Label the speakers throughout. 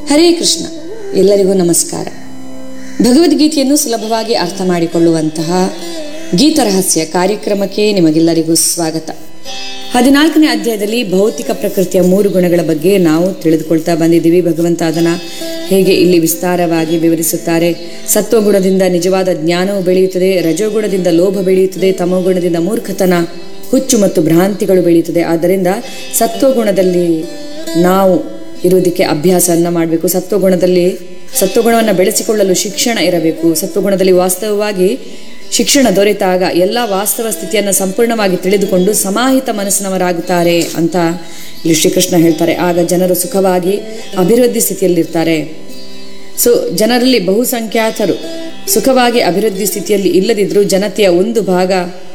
Speaker 1: ಹರೇ ಕೃಷ್ಣ ಎಲ್ಲರಿಗೂ ನಮಸ್ಕಾರ ಭಗವದ್ಗೀತೆಯನ್ನು ಸುಲಭವಾಗಿ ಅರ್ಥ ಮಾಡಿಕೊಳ್ಳುವಂತಹ ಗೀತರಹಸ್ಯ ಕಾರ್ಯಕ್ರಮಕ್ಕೆ ನಿಮಗೆಲ್ಲರಿಗೂ ಸ್ವಾಗತ ಹದಿನಾಲ್ಕನೇ ಅಧ್ಯಾಯದಲ್ಲಿ ಭೌತಿಕ ಪ್ರಕೃತಿಯ ಮೂರು ಗುಣಗಳ ಬಗ್ಗೆ ನಾವು ತಿಳಿದುಕೊಳ್ತಾ ಬಂದಿದ್ದೀವಿ ಭಗವಂತ ಅದನ್ನ ಹೇಗೆ ಇಲ್ಲಿ ವಿಸ್ತಾರವಾಗಿ ವಿವರಿಸುತ್ತಾರೆ ಸತ್ವಗುಣದಿಂದ ನಿಜವಾದ ಜ್ಞಾನವು ಬೆಳೆಯುತ್ತದೆ ರಜೋಗುಣದಿಂದ ಲೋಭ ಬೆಳೆಯುತ್ತದೆ ತಮೋಗುಣದಿಂದ ಮೂರ್ಖತನ ಹುಚ್ಚು ಮತ್ತು ಭ್ರಾಂತಿಗಳು ಬೆಳೆಯುತ್ತದೆ ಆದ್ದರಿಂದ ಸತ್ವಗುಣದಲ್ಲಿ ನಾವು ಇರುವುದಕ್ಕೆ ಅಭ್ಯಾಸವನ್ನ ಮಾಡಬೇಕು ಸತ್ವಗುಣದಲ್ಲಿ ಸತ್ವಗುಣವನ್ನು ಬೆಳೆಸಿಕೊಳ್ಳಲು ಶಿಕ್ಷಣ ಇರಬೇಕು ಸತ್ವಗುಣದಲ್ಲಿ ವಾಸ್ತವವಾಗಿ ಶಿಕ್ಷಣ ದೊರೆತಾಗ ಎಲ್ಲ ವಾಸ್ತವ ಸ್ಥಿತಿಯನ್ನು ಸಂಪೂರ್ಣವಾಗಿ ತಿಳಿದುಕೊಂಡು ಸಮಾಹಿತ ಮನಸ್ಸಿನವರಾಗುತ್ತಾರೆ ಅಂತ ಇಲ್ಲಿ ಶ್ರೀಕೃಷ್ಣ ಹೇಳ್ತಾರೆ ಆಗ ಜನರು ಸುಖವಾಗಿ ಅಭಿವೃದ್ಧಿ ಸ್ಥಿತಿಯಲ್ಲಿರ್ತಾರೆ ಸೊ ಜನರಲ್ಲಿ ಬಹುಸಂಖ್ಯಾತರು ಸುಖವಾಗಿ ಅಭಿವೃದ್ಧಿ ಸ್ಥಿತಿಯಲ್ಲಿ ಇಲ್ಲದಿದ್ದರೂ ಜನತೆಯ ಒಂದು ಭಾಗ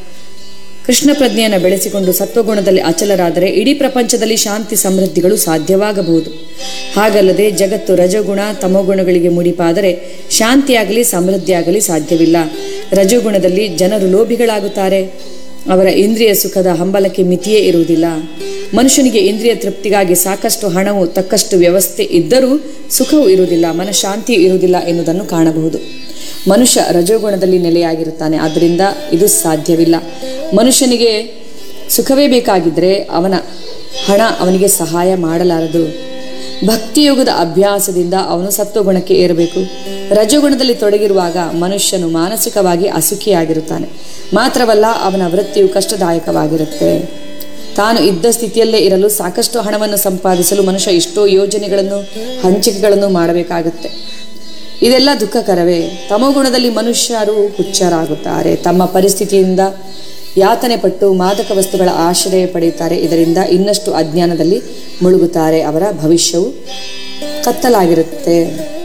Speaker 1: ಕೃಷ್ಣ ಪ್ರಜ್ಞೆಯನ್ನು ಬೆಳೆಸಿಕೊಂಡು ಸತ್ವಗುಣದಲ್ಲಿ ಅಚಲರಾದರೆ ಇಡೀ ಪ್ರಪಂಚದಲ್ಲಿ ಶಾಂತಿ ಸಮೃದ್ಧಿಗಳು ಸಾಧ್ಯವಾಗಬಹುದು ಹಾಗಲ್ಲದೆ ಜಗತ್ತು ರಜಗುಣ ತಮೋಗುಣಗಳಿಗೆ ಮುಡಿಪಾದರೆ ಶಾಂತಿಯಾಗಲಿ ಸಮೃದ್ಧಿಯಾಗಲಿ ಸಾಧ್ಯವಿಲ್ಲ ರಜೋಗುಣದಲ್ಲಿ ಜನರು ಲೋಭಿಗಳಾಗುತ್ತಾರೆ ಅವರ ಇಂದ್ರಿಯ ಸುಖದ ಹಂಬಲಕ್ಕೆ ಮಿತಿಯೇ ಇರುವುದಿಲ್ಲ ಮನುಷ್ಯನಿಗೆ ಇಂದ್ರಿಯ ತೃಪ್ತಿಗಾಗಿ ಸಾಕಷ್ಟು ಹಣವು ತಕ್ಕಷ್ಟು ವ್ಯವಸ್ಥೆ ಇದ್ದರೂ ಸುಖವೂ ಇರುವುದಿಲ್ಲ ಮನಃಶಾಂತಿಯೂ ಇರುವುದಿಲ್ಲ ಎನ್ನುವುದನ್ನು ಕಾಣಬಹುದು ಮನುಷ್ಯ ರಜೋಗುಣದಲ್ಲಿ ನೆಲೆಯಾಗಿರುತ್ತಾನೆ ಆದ್ದರಿಂದ ಇದು ಸಾಧ್ಯವಿಲ್ಲ ಮನುಷ್ಯನಿಗೆ ಸುಖವೇ ಬೇಕಾಗಿದ್ದರೆ ಅವನ ಹಣ ಅವನಿಗೆ ಸಹಾಯ ಮಾಡಲಾರದು ಭಕ್ತಿಯೋಗದ ಅಭ್ಯಾಸದಿಂದ ಅವನು ಸತ್ವಗುಣಕ್ಕೆ ಏರಬೇಕು ರಜೋಗುಣದಲ್ಲಿ ತೊಡಗಿರುವಾಗ ಮನುಷ್ಯನು ಮಾನಸಿಕವಾಗಿ ಅಸುಖಿಯಾಗಿರುತ್ತಾನೆ ಮಾತ್ರವಲ್ಲ ಅವನ ವೃತ್ತಿಯು ಕಷ್ಟದಾಯಕವಾಗಿರುತ್ತೆ ತಾನು ಇದ್ದ ಸ್ಥಿತಿಯಲ್ಲೇ ಇರಲು ಸಾಕಷ್ಟು ಹಣವನ್ನು ಸಂಪಾದಿಸಲು ಮನುಷ್ಯ ಎಷ್ಟೋ ಯೋಜನೆಗಳನ್ನು ಹಂಚಿಕೆಗಳನ್ನು ಮಾಡಬೇಕಾಗುತ್ತೆ ಇದೆಲ್ಲ ದುಃಖಕರವೇ ತಮೋಗುಣದಲ್ಲಿ ಮನುಷ್ಯರು ಹುಚ್ಚರಾಗುತ್ತಾರೆ ತಮ್ಮ ಪರಿಸ್ಥಿತಿಯಿಂದ ಯಾತನೆ ಪಟ್ಟು ಮಾದಕ ವಸ್ತುಗಳ ಆಶ್ರಯ ಪಡೆಯುತ್ತಾರೆ ಇದರಿಂದ ಇನ್ನಷ್ಟು ಅಜ್ಞಾನದಲ್ಲಿ ಮುಳುಗುತ್ತಾರೆ ಅವರ ಭವಿಷ್ಯವು ಕತ್ತಲಾಗಿರುತ್ತೆ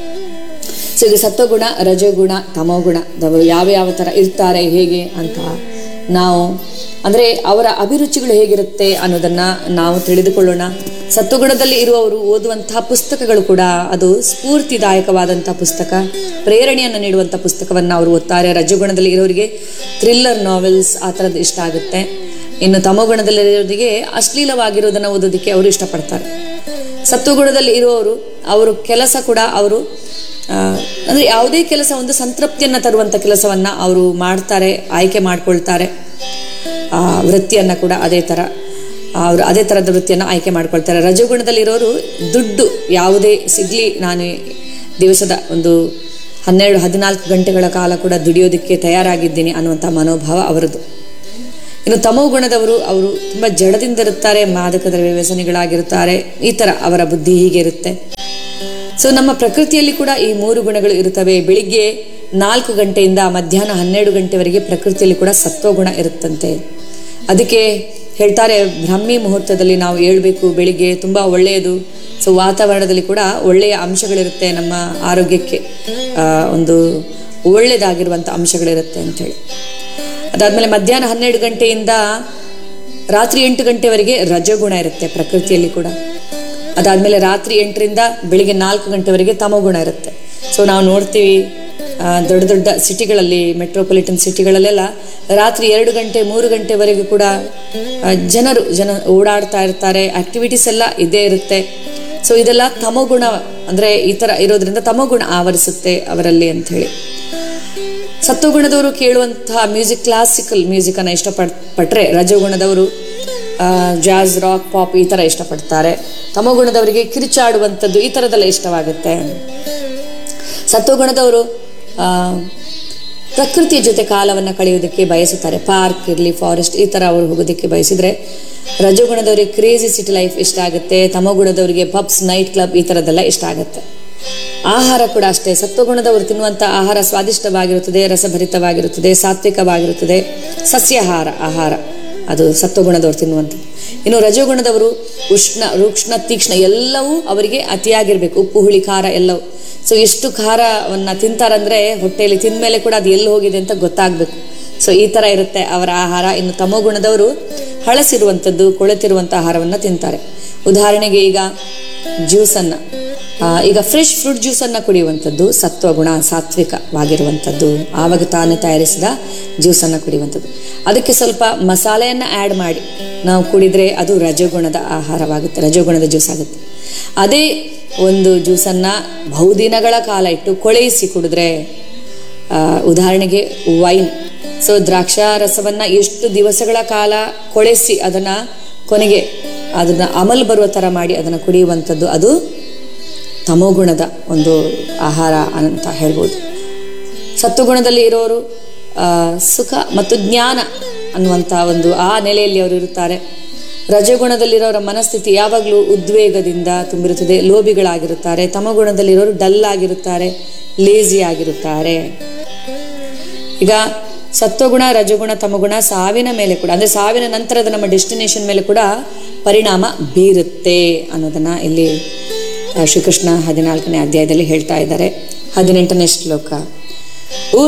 Speaker 1: ಸೊ ಇದು ಸತ್ವಗುಣ ರಜೋಗುಣ ತಮೋಗುಣದವರು ಯಾವ ಯಾವ ಥರ ಇರ್ತಾರೆ ಹೇಗೆ ಅಂತ ನಾವು ಅಂದರೆ ಅವರ ಅಭಿರುಚಿಗಳು ಹೇಗಿರುತ್ತೆ ಅನ್ನೋದನ್ನ ನಾವು ತಿಳಿದುಕೊಳ್ಳೋಣ ಸತ್ವಗುಣದಲ್ಲಿ ಇರುವವರು ಓದುವಂತಹ ಪುಸ್ತಕಗಳು ಕೂಡ ಅದು ಸ್ಫೂರ್ತಿದಾಯಕವಾದಂತಹ ಪುಸ್ತಕ ಪ್ರೇರಣೆಯನ್ನು ನೀಡುವಂಥ ಪುಸ್ತಕವನ್ನು ಅವರು ಓದ್ತಾರೆ ರಜಗುಣದಲ್ಲಿ ಇರೋರಿಗೆ ಥ್ರಿಲ್ಲರ್ ನಾವೆಲ್ಸ್ ಆ ಥರದ್ದು ಇಷ್ಟ ಆಗುತ್ತೆ ಇನ್ನು ತಮೋಗುಣದಲ್ಲಿರೋರಿಗೆ ಅಶ್ಲೀಲವಾಗಿರೋದನ್ನು ಓದೋದಕ್ಕೆ ಅವರು ಇಷ್ಟಪಡ್ತಾರೆ ಸತ್ವಗುಣದಲ್ಲಿ ಇರುವವರು ಅವರು ಕೆಲಸ ಕೂಡ ಅವರು ಅಂದರೆ ಯಾವುದೇ ಕೆಲಸ ಒಂದು ಸಂತೃಪ್ತಿಯನ್ನು ತರುವಂಥ ಕೆಲಸವನ್ನು ಅವರು ಮಾಡ್ತಾರೆ ಆಯ್ಕೆ ಮಾಡ್ಕೊಳ್ತಾರೆ ಆ ವೃತ್ತಿಯನ್ನು ಕೂಡ ಅದೇ ಥರ ಅವರು ಅದೇ ಥರದ ವೃತ್ತಿಯನ್ನು ಆಯ್ಕೆ ಮಾಡ್ಕೊಳ್ತಾರೆ ರಜಗುಣದಲ್ಲಿರೋರು ದುಡ್ಡು ಯಾವುದೇ ಸಿಗಲಿ ನಾನು ದಿವಸದ ಒಂದು ಹನ್ನೆರಡು ಹದಿನಾಲ್ಕು ಗಂಟೆಗಳ ಕಾಲ ಕೂಡ ದುಡಿಯೋದಕ್ಕೆ ತಯಾರಾಗಿದ್ದೀನಿ ಅನ್ನುವಂಥ ಮನೋಭಾವ ಅವರದು ಇನ್ನು ತಮೋ ಗುಣದವರು ಅವರು ತುಂಬ ಜಡದಿಂದ ಇರುತ್ತಾರೆ ಮಾದಕ ದ್ರವ್ಯ ವ್ಯಸನಿಗಳಾಗಿರುತ್ತಾರೆ ಈ ಥರ ಅವರ ಬುದ್ಧಿ ಹೀಗೆ ಇರುತ್ತೆ ಸೊ ನಮ್ಮ ಪ್ರಕೃತಿಯಲ್ಲಿ ಕೂಡ ಈ ಮೂರು ಗುಣಗಳು ಇರುತ್ತವೆ ಬೆಳಿಗ್ಗೆ ನಾಲ್ಕು ಗಂಟೆಯಿಂದ ಮಧ್ಯಾಹ್ನ ಹನ್ನೆರಡು ಗಂಟೆವರೆಗೆ ಪ್ರಕೃತಿಯಲ್ಲಿ ಕೂಡ ಸತ್ವಗುಣ ಇರುತ್ತಂತೆ ಅದಕ್ಕೆ ಹೇಳ್ತಾರೆ ಬ್ರಹ್ಮಿ ಮುಹೂರ್ತದಲ್ಲಿ ನಾವು ಏಳಬೇಕು ಬೆಳಿಗ್ಗೆ ತುಂಬ ಒಳ್ಳೆಯದು ಸೊ ವಾತಾವರಣದಲ್ಲಿ ಕೂಡ ಒಳ್ಳೆಯ ಅಂಶಗಳಿರುತ್ತೆ ನಮ್ಮ ಆರೋಗ್ಯಕ್ಕೆ ಒಂದು ಒಳ್ಳೆಯದಾಗಿರುವಂಥ ಅಂಶಗಳಿರುತ್ತೆ ಅಂಥೇಳಿ ಅದಾದಮೇಲೆ ಮಧ್ಯಾಹ್ನ ಹನ್ನೆರಡು ಗಂಟೆಯಿಂದ ರಾತ್ರಿ ಎಂಟು ಗಂಟೆವರೆಗೆ ರಜಗುಣ ಇರುತ್ತೆ ಪ್ರಕೃತಿಯಲ್ಲಿ ಕೂಡ ಅದಾದಮೇಲೆ ರಾತ್ರಿ ಎಂಟರಿಂದ ಬೆಳಿಗ್ಗೆ ನಾಲ್ಕು ಗಂಟೆವರೆಗೆ ತಮೋಗುಣ ಇರುತ್ತೆ ಸೊ ನಾವು ನೋಡ್ತೀವಿ ದೊಡ್ಡ ದೊಡ್ಡ ಸಿಟಿಗಳಲ್ಲಿ ಮೆಟ್ರೋಪಾಲಿಟನ್ ಸಿಟಿಗಳಲ್ಲೆಲ್ಲ ರಾತ್ರಿ ಎರಡು ಗಂಟೆ ಮೂರು ಗಂಟೆವರೆಗೂ ಕೂಡ ಜನರು ಜನ ಓಡಾಡ್ತಾ ಇರ್ತಾರೆ ಆಕ್ಟಿವಿಟೀಸ್ ಎಲ್ಲ ಇದೇ ಇರುತ್ತೆ ಸೊ ಇದೆಲ್ಲ ತಮೋಗುಣ ಅಂದರೆ ಈ ಥರ ಇರೋದ್ರಿಂದ ತಮೋಗುಣ ಆವರಿಸುತ್ತೆ ಅವರಲ್ಲಿ ಅಂಥೇಳಿ ಸತ್ವಗುಣದವರು ಕೇಳುವಂತಹ ಮ್ಯೂಸಿಕ್ ಕ್ಲಾಸಿಕಲ್ ಮ್ಯೂಸಿಕನ್ನು ಇಷ್ಟಪಡ್ ಪಟ್ಟರೆ ರಜಗುಣದವರು ಜಾಜ್ ರಾಕ್ ಪಾಪ್ ಈ ಥರ ಇಷ್ಟಪಡ್ತಾರೆ ತಮೋಗುಣದವರಿಗೆ ಕಿರುಚಾಡುವಂಥದ್ದು ಈ ಥರದೆಲ್ಲ ಇಷ್ಟವಾಗುತ್ತೆ ಸತ್ವಗುಣದವರು ಪ್ರಕೃತಿಯ ಜೊತೆ ಕಾಲವನ್ನು ಕಳೆಯೋದಕ್ಕೆ ಬಯಸುತ್ತಾರೆ ಪಾರ್ಕ್ ಇರಲಿ ಫಾರೆಸ್ಟ್ ಈ ಥರ ಅವರು ಹೋಗೋದಕ್ಕೆ ಬಯಸಿದರೆ ರಜಗುಣದವರಿಗೆ ಕ್ರೇಜಿ ಸಿಟಿ ಲೈಫ್ ಇಷ್ಟ ಆಗುತ್ತೆ ತಮೋಗುಣದವರಿಗೆ ಪಬ್ಸ್ ನೈಟ್ ಕ್ಲಬ್ ಈ ಥರದ್ದೆಲ್ಲ ಇಷ್ಟ ಆಗುತ್ತೆ ಆಹಾರ ಕೂಡ ಅಷ್ಟೇ ಸತ್ವಗುಣದವರು ತಿನ್ನುವಂಥ ಆಹಾರ ಸ್ವಾದಿಷ್ಟವಾಗಿರುತ್ತದೆ ರಸಭರಿತವಾಗಿರುತ್ತದೆ ಸಾತ್ವಿಕವಾಗಿರುತ್ತದೆ ಸಸ್ಯಾಹಾರ ಆಹಾರ ಅದು ಸತ್ವಗುಣದವರು ತಿನ್ನುವಂಥ ಇನ್ನು ರಜೋಗುಣದವರು ಉಷ್ಣ ರೂಕ್ಷ್ಣ ತೀಕ್ಷ್ಣ ಎಲ್ಲವೂ ಅವರಿಗೆ ಅತಿಯಾಗಿರ್ಬೇಕು ಉಪ್ಪು ಹುಳಿ ಖಾರ ಎಲ್ಲವೂ ಸೊ ಎಷ್ಟು ಖಾರವನ್ನು ತಿಂತಾರಂದ್ರೆ ಹೊಟ್ಟೆಯಲ್ಲಿ ತಿಂದ ಮೇಲೆ ಕೂಡ ಅದು ಎಲ್ಲಿ ಹೋಗಿದೆ ಅಂತ ಗೊತ್ತಾಗಬೇಕು ಸೊ ಈ ಥರ ಇರುತ್ತೆ ಅವರ ಆಹಾರ ಇನ್ನು ತಮೋಗುಣದವರು ಹಳಸಿರುವಂಥದ್ದು ಕೊಳೆತಿರುವಂಥ ಆಹಾರವನ್ನು ತಿಂತಾರೆ ಉದಾಹರಣೆಗೆ ಈಗ ಜ್ಯೂಸನ್ನು ಈಗ ಫ್ರೆಶ್ ಫ್ರೂಟ್ ಜ್ಯೂಸನ್ನು ಕುಡಿಯುವಂಥದ್ದು ಸತ್ವಗುಣ ಸಾತ್ವಿಕವಾಗಿರುವಂಥದ್ದು ಆವಾಗ ತಾನು ತಯಾರಿಸಿದ ಜ್ಯೂಸನ್ನು ಕುಡಿಯುವಂಥದ್ದು ಅದಕ್ಕೆ ಸ್ವಲ್ಪ ಮಸಾಲೆಯನ್ನು ಆ್ಯಡ್ ಮಾಡಿ ನಾವು ಕುಡಿದರೆ ಅದು ರಜೋಗುಣದ ಆಹಾರವಾಗುತ್ತೆ ರಜೋಗುಣದ ಜ್ಯೂಸ್ ಆಗುತ್ತೆ ಅದೇ ಒಂದು ಜ್ಯೂಸನ್ನು ಬಹುದಿನಗಳ ಕಾಲ ಇಟ್ಟು ಕೊಳೆಯಿಸಿ ಕುಡಿದ್ರೆ ಆ, ಉದಾಹರಣೆಗೆ ವೈನ್ ಸೊ ದ್ರಾಕ್ಷಾ ರಸವನ್ನು ಎಷ್ಟು ದಿವಸಗಳ ಕಾಲ ಕೊಳೆಸಿ ಅದನ್ನು ಕೊನೆಗೆ ಅದನ್ನು ಅಮಲ್ ಬರುವ ಥರ ಮಾಡಿ ಅದನ್ನು ಕುಡಿಯುವಂಥದ್ದು ಅದು ತಮೋಗುಣದ ಒಂದು ಆಹಾರ ಅಂತ ಹೇಳ್ಬೋದು ಸತ್ವಗುಣದಲ್ಲಿ ಇರೋರು ಆ, ಸುಖ ಮತ್ತು ಜ್ಞಾನ ಅನ್ನುವಂಥ ಒಂದು ಆ ನೆಲೆಯಲ್ಲಿ ಅವರು ಇರುತ್ತಾರೆ ರಜಗುಣದಲ್ಲಿರೋರ ಮನಸ್ಥಿತಿ ಯಾವಾಗಲೂ ಉದ್ವೇಗದಿಂದ ತುಂಬಿರುತ್ತದೆ ಲೋಭಿಗಳಾಗಿರುತ್ತಾರೆ ತಮಗುಣದಲ್ಲಿರೋರು ಡಲ್ ಆಗಿರುತ್ತಾರೆ ಲೇಜಿ ಆಗಿರುತ್ತಾರೆ ಈಗ ಸತ್ವಗುಣ ರಜಗುಣ ತಮಗುಣ ಸಾವಿನ ಮೇಲೆ ಕೂಡ ಅಂದರೆ ಸಾವಿನ ನಂತರದ ನಮ್ಮ ಡೆಸ್ಟಿನೇಷನ್ ಮೇಲೆ ಕೂಡ ಪರಿಣಾಮ ಬೀರುತ್ತೆ ಅನ್ನೋದನ್ನ ಇಲ್ಲಿ ಆ, ಶ್ರೀಕೃಷ್ಣ ಹದಿನಾಲ್ಕನೇ ಅಧ್ಯಾಯದಲ್ಲಿ ಹೇಳ್ತಾ ಇದ್ದಾರೆ ಹದಿನೆಂಟನೇ ಶ್ಲೋಕ